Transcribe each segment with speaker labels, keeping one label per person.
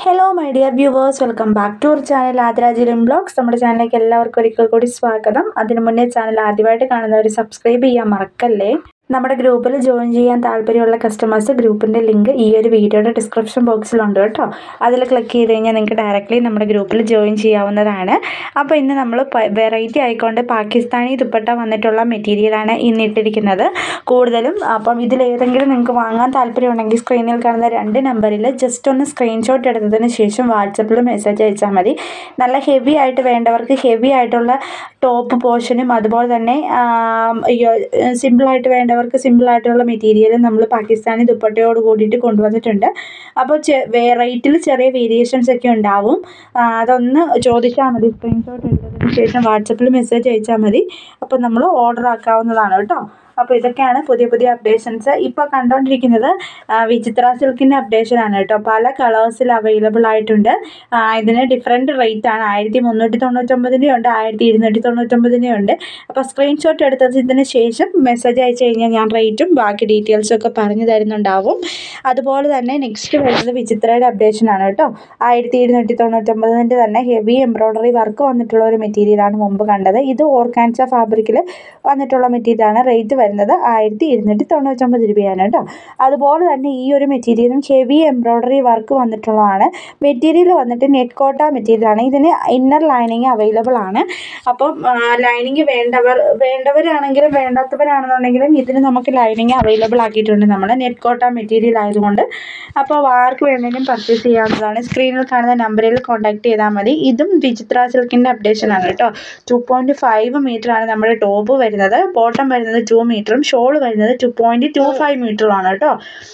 Speaker 1: hello my dear viewers welcome back to our channel ആദ്യരാജിലും blogs നമ്മുടെ ചാനലിലേക്ക് എല്ലാവർക്കും ഒരിക്കൽ കൂടി സ്വാഗതം അതിനു മുന്നേ ചാനൽ ആദ്യമായിട്ട് കാണുന്നവർ സബ്സ്ക്രൈബ് ചെയ്യാൻ മറക്കല്ലേ നമ്മുടെ ഗ്രൂപ്പിൽ ജോയിൻ ചെയ്യാൻ താല്പര്യമുള്ള കസ്റ്റമേഴ്സ് ഗ്രൂപ്പിൻ്റെ ലിങ്ക് ഈ ഒരു വീഡിയോയുടെ ഡിസ്ക്രിപ്ഷൻ ബോക്സിലുണ്ട് കേട്ടോ അതിൽ ക്ലിക്ക് ചെയ്ത് കഴിഞ്ഞാൽ നിങ്ങൾക്ക് ഡയറക്റ്റ്ലി നമ്മുടെ ഗ്രൂപ്പിൽ ജോയിൻ ചെയ്യാവുന്നതാണ് അപ്പോൾ ഇന്ന് നമ്മൾ വെറൈറ്റി ആയിക്കൊണ്ട് പാകിസ്ഥാനി ദുപ്പട്ട വന്നിട്ടുള്ള മെറ്റീരിയലാണ് ഇന്ന് ഇട്ടിരിക്കുന്നത് കൂടുതലും അപ്പം ഇതിലേതെങ്കിലും നിങ്ങൾക്ക് വാങ്ങാൻ താല്പര്യമുണ്ടെങ്കിൽ സ്ക്രീനിൽ കാണുന്ന രണ്ട് നമ്പറിൽ ജസ്റ്റ് ഒന്ന് സ്ക്രീൻഷോട്ട് എടുത്തതിന് ശേഷം വാട്സപ്പിൽ മെസ്സേജ് അയച്ചാൽ മതി നല്ല ഹെവി ആയിട്ട് വേണ്ടവർക്ക് ഹെവി ആയിട്ടുള്ള ടോപ്പ് പോർഷനും അതുപോലെ തന്നെ സിമ്പിളായിട്ട് വേണ്ടവർക്ക് സിമ്പിളായിട്ടുള്ള മെറ്റീരിയലും നമ്മൾ പാകിസ്ഥാനി ദുപ്പട്ടയോട് കൂടിയിട്ട് കൊണ്ടുവന്നിട്ടുണ്ട് അപ്പോൾ റേറ്റിൽ ചെറിയ വേരിയേഷൻസ് ഒക്കെ ഉണ്ടാവും ആ, അതൊന്ന് ചോദിച്ചാൽ മതി സ്ക്രീൻഷോട്ട് എടുത്തതിന് ശേഷം വാട്സപ്പിൽ മെസ്സേജ് അയച്ചാൽ മതി അപ്പോൾ നമ്മൾ ഓർഡർ ആക്കാവുന്നതാണ് കേട്ടോ അപ്പോൾ ഇതൊക്കെയാണ് പുതിയ പുതിയ അപ്ഡേഷൻസ് ഇപ്പോൾ കണ്ടുകൊണ്ടിരിക്കുന്നത് ആ, വിചിത്ര സിൽക്കിൻ്റെ അപ്ഡേഷനാണ് കേട്ടോ പല കളേഴ്സിൽ അവൈലബിൾ ആയിട്ടുണ്ട് ആ, ഇതിന് ഡിഫറെൻറ്റ് റേറ്റ് ആണ് ആയിരത്തി മുന്നൂറ്റി തൊണ്ണൂറ്റൊമ്പതിൻ്റെ ഉണ്ട് ആയിരത്തി ഇരുന്നൂറ്റി തൊണ്ണൂറ്റൊമ്പതിൻ്റെ ഉണ്ട് അപ്പോൾ സ്ക്രീൻഷോട്ട് എടുത്തതിന് ശേഷം മെസ്സേജ് അയച്ചു കഴിഞ്ഞാൽ ഞാൻ റേറ്റും ബാക്കി ഡീറ്റെയിൽസും ഒക്കെ പറഞ്ഞു തരുന്നുണ്ടാവും അതുപോലെ തന്നെ നെക്സ്റ്റ് വരുന്നത് വിചിത്രയുടെ അപ്ഡേഷനാണ് കേട്ടോ ആയിരത്തി ഇരുന്നൂറ്റി തൊണ്ണൂറ്റൊമ്പതിൻ്റെ തന്നെ ഹെവി എംബ്രോയ്ഡറി വർക്ക് വന്നിട്ടുള്ള ഒരു മെറ്റീരിയലാണ് മുമ്പ് കണ്ടത് ഇത് ഓർഗാൻസ ഫാബ്രിക്കിൽ വന്നിട്ടുള്ള മെറ്റീരിയലാണ് റേറ്റ് വരുന്നത് ആയിരത്തി ഇരുന്നൂറ്റി തൊണ്ണൂറ്റൊമ്പത് രൂപയാണ് കേട്ടോ അതുപോലെ തന്നെ ഈ ഒരു മെറ്റീരിയലും ഹെവി എംബ്രോയ്ഡറി വർക്ക് വന്നിട്ടുള്ളതാണ് മെറ്റീരിയൽ വന്നിട്ട് നെറ്റ് കോട്ട മെറ്റീരിയലാണ് ഇതിന് ഇന്നർ ലൈനിങ് അവൈലബിൾ ആണ് അപ്പം ലൈനിങ് വേണ്ടവർ വേണ്ടവരാണെങ്കിലും വേണ്ടാത്തവരാണെന്നുണ്ടെങ്കിലും ഇതിന് നമുക്ക് ലൈനിങ് അവൈലബിൾ ആക്കിയിട്ടുണ്ട് നമ്മൾ നെറ്റ് കോട്ട മെറ്റീരിയൽ ആയതുകൊണ്ട് അപ്പോൾ ആർക്ക് വേണമെങ്കിലും പർച്ചേസ് ചെയ്യാവുന്നതാണ് സ്ക്രീനിൽ കാണുന്ന നമ്പറിൽ കോൺടാക്ട് ചെയ്താൽ മതി ഇതും വിചിത്ര സിൽക്കിൻ്റെ അപ്ഡേഷൻ ആണ് കേട്ടോ ടു പോയിൻറ്റ് ഫൈവ് മീറ്റർ ആണ് നമ്മുടെ ടോപ്പ് വരുന്നത് ബോട്ടം വരുന്നത് ടു മീറ്ററും ഷോൾ വരുന്നത് ടു പോയിൻറ്റ് ടു ഫൈവ് മീറ്ററും ആണ് കേട്ടോ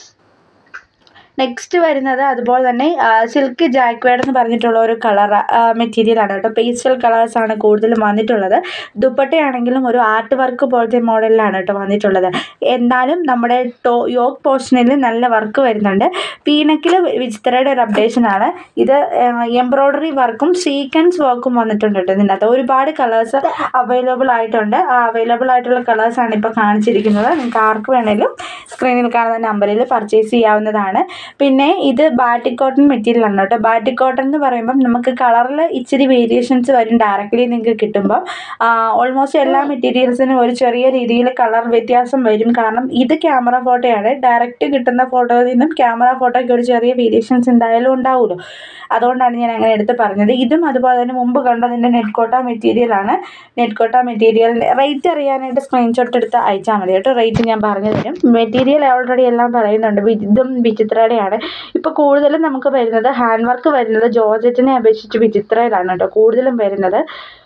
Speaker 1: നെക്സ്റ്റ് വരുന്നത് അതുപോലെ തന്നെ സിൽക്ക് ജാക്വേഡ് എന്ന് പറഞ്ഞിട്ടുള്ള ഒരു കളർ മെറ്റീരിയൽ ആണ് കേട്ടോ പേസ്റ്റൽ കളേഴ്സ് ആണ് കൂടുതലും വന്നിട്ടുള്ളത് ദുപ്പട്ടയാണെങ്കിലും ഒരു ആർട്ട് വർക്ക് പോലത്തെ മോഡലിലാണ് കേട്ടോ വന്നിട്ടുള്ളത് എന്നാലും നമ്മുടെ ടോ യോഗ് പോർഷനിൽ നല്ല വർക്ക് വരുന്നുണ്ട് പീനക്കിൽ വിചിത്രയുടെ ഒരു അപ്ഡേഷൻ ആണ് ഇത് എംബ്രോയ്ഡറി വർക്കും സീക്വൻസ് വർക്കും വന്നിട്ടുണ്ട് കേട്ടോ ഇതിനകത്ത് ഒരുപാട് കളേഴ്സ് അവൈലബിൾ ആയിട്ടുണ്ട് ആ അവൈലബിൾ ആയിട്ടുള്ള കളേഴ്സ് ആണ് ഇപ്പോൾ കാണിച്ചിരിക്കുന്നത് നിങ്ങൾക്ക് ആർക്ക് വേണേലും സ്ക്രീനിൽ കാണുന്ന നമ്പറിൽ പർച്ചേസ് ചെയ്യാവുന്നതാണ് പിന്നെ ഇത് ബാറ്റിക് കോട്ടൺ മെറ്റീരിയൽ ആണ് കേട്ടോ ബാറ്റിക് കോട്ടൺ എന്ന് പറയുമ്പം നമുക്ക് കളറിൽ ഇച്ചിരി വേരിയേഷൻസ് വരും ഡയറക്റ്റ്ലി നിങ്ങൾക്ക് കിട്ടുമ്പോൾ ഓൾമോസ്റ്റ് എല്ലാ മെറ്റീരിയൽസിനും ഒരു ചെറിയ രീതിയിൽ കളർ വ്യത്യാസം വരും കാരണം ഇത് ക്യാമറ ഫോട്ടോയാണ് ഡയറക്റ്റ് കിട്ടുന്ന ഫോട്ടോയിൽ നിന്നും ക്യാമറ ഫോട്ടോയ്ക്ക് ഒരു ചെറിയ വേരിയേഷൻസ് എന്തായാലും ഉണ്ടാവുമല്ലോ അതുകൊണ്ടാണ് ഞാൻ അങ്ങനെ എടുത്ത് പറഞ്ഞത് ഇതും അതുപോലെ തന്നെ മുമ്പ് കണ്ടതിൻ്റെ നെറ്റ് കോട്ട മെറ്റീരിയലാണ് നെറ്റ് കോട്ട മെറ്റീരിയലിൻ്റെ റേറ്റ് അറിയാനായിട്ട് സ്ക്രീൻഷോട്ട് എടുത്ത് അയച്ചാൽ മതി കേട്ടോ റേറ്റ് ഞാൻ പറഞ്ഞു തരും മെറ്റീരിയൽ ഓൾറെഡി എല്ലാം പറയുന്നുണ്ട് വി- ഇതും വിചിത്രയുടെയാണ് ഇപ്പോൾ കൂടുതലും നമുക്ക് വരുന്നത് ഹാൻഡ് വർക്ക് വരുന്നത് ജോർജറ്റിനെ അപേക്ഷിച്ച് വിചിത്രയിലാണ് കേട്ടോ കൂടുതലും വരുന്നത്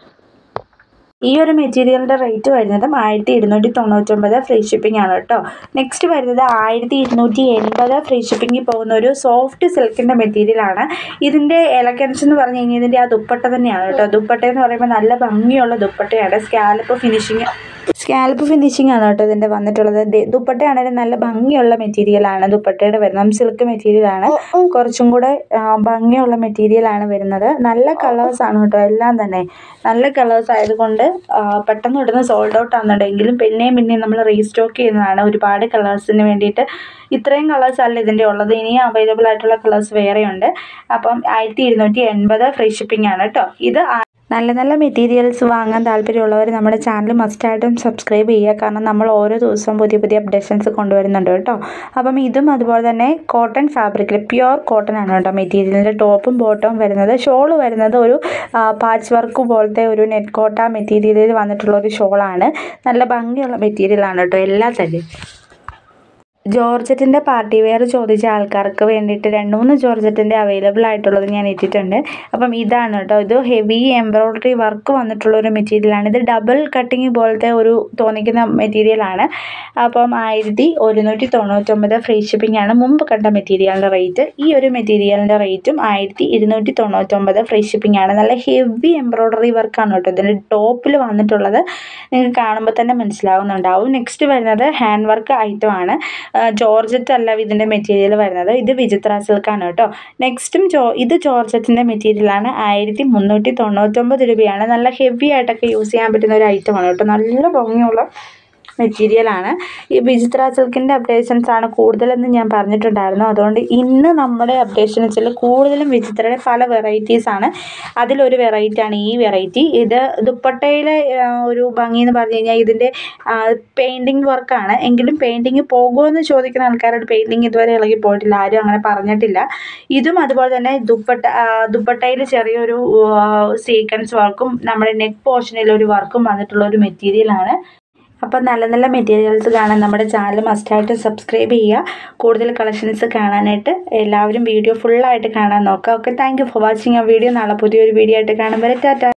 Speaker 1: ഈ ഒരു മെറ്റീരിയലിൻ്റെ റേറ്റ് വരുന്നത് ആയിരത്തി ഇരുന്നൂറ്റി തൊണ്ണൂറ്റൊമ്പത് ഫ്രീ ഷിപ്പിംഗ് ആണ് കേട്ടോ നെക്സ്റ്റ് വരുന്നത് ആയിരത്തി ഇരുന്നൂറ്റി എൺപത് ഫ്രീ ഷിപ്പിംഗിൽ പോകുന്ന ഒരു സോഫ്റ്റ് സിൽക്കിൻ്റെ മെറ്റീരിയലാണ് ഇതിൻ്റെ എലഗൻസ് എന്ന് പറഞ്ഞു കഴിഞ്ഞാൽ ഇതിൻ്റെ ആ ദുപ്പട്ട തന്നെയാണ് കേട്ടോ ദുപ്പട്ട എന്ന് പറയുമ്പോൾ നല്ല ഭംഗിയുള്ള ദുപ്പട്ടയാണ് സ്കാലപ്പ് ഫിനിഷിങ് സ്കാൽപ്പ് ഫിനിഷിംഗ് ആണ് കേട്ടോ ഇതിൻ്റെ വന്നിട്ടുള്ളത് ദേ- ദുപ്പട്ടയാണെങ്കിലും നല്ല ഭംഗിയുള്ള മെറ്റീരിയലാണ് ദുപ്പട്ടയുടെ വരുന്നത് സിൽക്ക് മെറ്റീരിയലാണ് കുറച്ചും കൂടെ ആ, ഭംഗിയുള്ള മെറ്റീരിയലാണ് വരുന്നത് നല്ല കളേഴ്സ് ആണ് കേട്ടോ എല്ലാം തന്നെ നല്ല കളേഴ്സ് ആയതുകൊണ്ട് ആ, പെട്ടെന്ന് ഇടുന്ന സോൾഡ് ഔട്ട് ആകുന്നുണ്ടെങ്കിലും പിന്നെയും പിന്നെയും നമ്മൾ റീസ്റ്റോക്ക് ചെയ്യുന്നതാണ് ഒരുപാട് കളേഴ്സിന് വേണ്ടിയിട്ട് ഇത്രയും കളേഴ്സ് അല്ല ഇതിൻ്റെ ഉള്ളത് ഇനിയും അവൈലബിൾ ആയിട്ടുള്ള കളേഴ്സ് വേറെയുണ്ട് അപ്പം ആയിരത്തി ഇരുന്നൂറ്റി എൺപത് ഫ്രീ ഷിപ്പിംഗ് ആണ് കേട്ടോ ഇത് ആ- നല്ല നല്ല മെറ്റീരിയൽസ് വാങ്ങാൻ താല്പര്യമുള്ളവർ നമ്മുടെ ചാനൽ മസ്റ്റായിട്ടും സബ്സ്ക്രൈബ് ചെയ്യുക കാരണം നമ്മൾ ഓരോ ദിവസവും പുതിയ പുതിയ അപ്ഡേഷൻസ് കൊണ്ടുവരുന്നുണ്ട് കേട്ടോ അപ്പം ഇതും അതുപോലെ തന്നെ കോട്ടൺ ഫാബ്രിക്കിൽ പ്യുവർ കോട്ടൺ ആണ് കേട്ടോ മെറ്റീരിയലിൻ്റെ ടോപ്പും ബോട്ടവും വരുന്നത് ഷോൾ വരുന്നത് ഒരു പാച്ച് വർക്ക് പോലത്തെ ഒരു നെറ്റ് കോട്ട മെറ്റീരിയലിൽ വന്നിട്ടുള്ള ഒരു ഷോളാണ് നല്ല ഭംഗിയുള്ള മെറ്റീരിയലാണ് കേട്ടോ എല്ലാം തന്നെ ജോർജറ്റിൻ്റെ പാർട്ടി വെയർ ചോദിച്ച ആൾക്കാർക്ക് വേണ്ടിയിട്ട് രണ്ട് മൂന്ന് ജോർജറ്റിൻ്റെ അവൈലബിൾ ആയിട്ടുള്ളത് ഞാൻ ഇട്ടിട്ടുണ്ട് അപ്പം ഇതാണ് കേട്ടോ ഇത് ഹെവി എംബ്രോയ്ഡറി വർക്ക് വന്നിട്ടുള്ള ഒരു മെറ്റീരിയലാണ് ഇത് ഡബിൾ കട്ടിങ് പോലത്തെ ഒരു തോന്നിക്കുന്ന മെറ്റീരിയലാണ് അപ്പം ആയിരത്തി ഒരുന്നൂറ്റി തൊണ്ണൂറ്റൊമ്പത് ഫ്രീ ഷിപ്പിംഗ് ആണ് മുമ്പ് കണ്ട മെറ്റീരിയലിൻ്റെ റേറ്റ് ഈ ഒരു മെറ്റീരിയലിൻ്റെ റേറ്റും ആയിരത്തി ഇരുന്നൂറ്റി തൊണ്ണൂറ്റൊമ്പത് ഫ്രീ ഷിപ്പിംഗ് ആണ് നല്ല ഹെവി എംബ്രോയ്ഡറി വർക്കാണ് കേട്ടോ ഇതിൻ്റെ ടോപ്പിൽ വന്നിട്ടുള്ളത് നിങ്ങൾക്ക് കാണുമ്പോൾ തന്നെ മനസ്സിലാവുന്നുണ്ടാവും നെക്സ്റ്റ് വരുന്നത് ഹാൻഡ് വർക്ക് ഐറ്റം ആണ് ജോർജറ്റ് അല്ല ഇതിൻ്റെ മെറ്റീരിയൽ വരുന്നത് ഇത് വിചിത്ര സിൽക്കാണ് കേട്ടോ നെക്സ്റ്റും ജോ ഇത് ജോർജറ്റിൻ്റെ മെറ്റീരിയലാണ് ആയിരത്തി മുന്നൂറ്റി തൊണ്ണൂറ്റൊമ്പത് രൂപയാണ് നല്ല ഹെവി ആയിട്ടൊക്കെ യൂസ് ചെയ്യാൻ പറ്റുന്ന ഒരു ഐറ്റമാണ് കേട്ടോ നല്ല ഭംഗിയുള്ള മെറ്റീരിയലാണ് ഈ വിചിത്ര സിൽക്കിൻ്റെ അപ്ഡേഷൻസ് ആണ് കൂടുതലെന്ന് ഞാൻ പറഞ്ഞിട്ടുണ്ടായിരുന്നു അതുകൊണ്ട് ഇന്ന് നമ്മുടെ അപ്ഡേഷൻ വെച്ചാൽ കൂടുതലും വിചിത്രയുടെ പല വെറൈറ്റീസ് ആണ് അതിലൊരു വെറൈറ്റി ആണ് ഈ വെറൈറ്റി ഇത് ദുപ്പട്ടയിലെ ആ, ഒരു ഭംഗി എന്ന് പറഞ്ഞു കഴിഞ്ഞാൽ ഇതിൻ്റെ പെയിൻറ്റിങ് വർക്കാണ് എങ്കിലും പെയിൻറ്റിങ് പോകുമോ എന്ന് ചോദിക്കുന്ന ആൾക്കാരോട് പെയിൻറ്റിങ് ഇതുവരെ ഇളകി പോയിട്ടില്ല ആരും അങ്ങനെ പറഞ്ഞിട്ടില്ല ഇതും അതുപോലെ തന്നെ ദുപ്പട്ട ദുപ്പട്ടയിൽ ചെറിയൊരു സീക്വൻസ് വർക്കും നമ്മുടെ നെക്ക് പോർഷനിൽ ഒരു വർക്കും വന്നിട്ടുള്ള ഒരു മെറ്റീരിയലാണ് അപ്പം നല്ല നല്ല മെറ്റീരിയൽസ് കാണാൻ നമ്മുടെ ചാനൽ മസ്റ്റായിട്ട് സബ്സ്ക്രൈബ് ചെയ്യുക കൂടുതൽ കളക്ഷൻസ് കാണാനായിട്ട് എല്ലാവരും വീഡിയോ ഫുള്ളായിട്ട് കാണാൻ നോക്കുക okay thank you for watching ആ വീഡിയോ നാളെ പുതിയൊരു വീഡിയോ ആയിട്ട് കാണുമ്പോൾ ടാറ്റ